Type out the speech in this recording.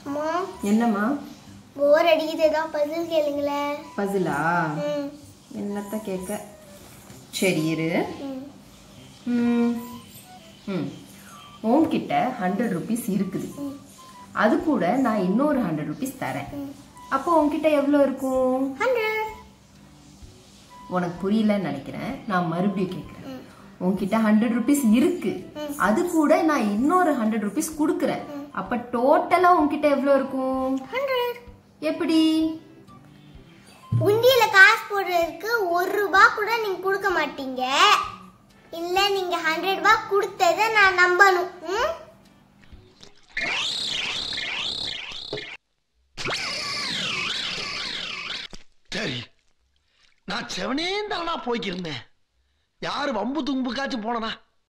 அம்மா என்னம்மா போர் அடிக்குது ஏதாவது பசில் கேளுங்களேன் பசிலா ம் என்னத்த கேட்க சரி இரு ம் ம் ம் உன்கிட்ட ஹண்ட்ரட் ருபீஸ் இருக்குது அது கூட நான் இன்னொரு ஹண்ட்ரட் ருபீஸ் தரேன் அப்போ உன்கிட்ட எவ்வளோ இருக்கும் ஹண்ட்ரட் உனக்கு புரியலன்னு நினைக்கிறேன் நான் மறுபடியும் கேட்குறேன் உன்கிட்ட ஹண்ட்ரட் ருபீஸ் இருக்கு அது கூட நான் இன்னொரு ஹண்ட்ரட் ருபீஸ் கொடுக்குறேன் அப்ப டோட்டலா உன்கிட்ட எவ்வளோ இருக்கும் ஹண்ட்ரட் எப்படி உண்டியில காசு போடுறதுக்கு ஒரு ரூபாய் கூட நீங்க கொடுக்க மாட்டீங்க இல்ல நீங்க ஹண்ட்ரட் ரூபாய் கொடுத்ததை நான் நம்பணும் ம்? சரி நான் செவனே தானா போய்க்கிருந்தேன் யாரு வம்பு தும்புக்காச்சும் போனனா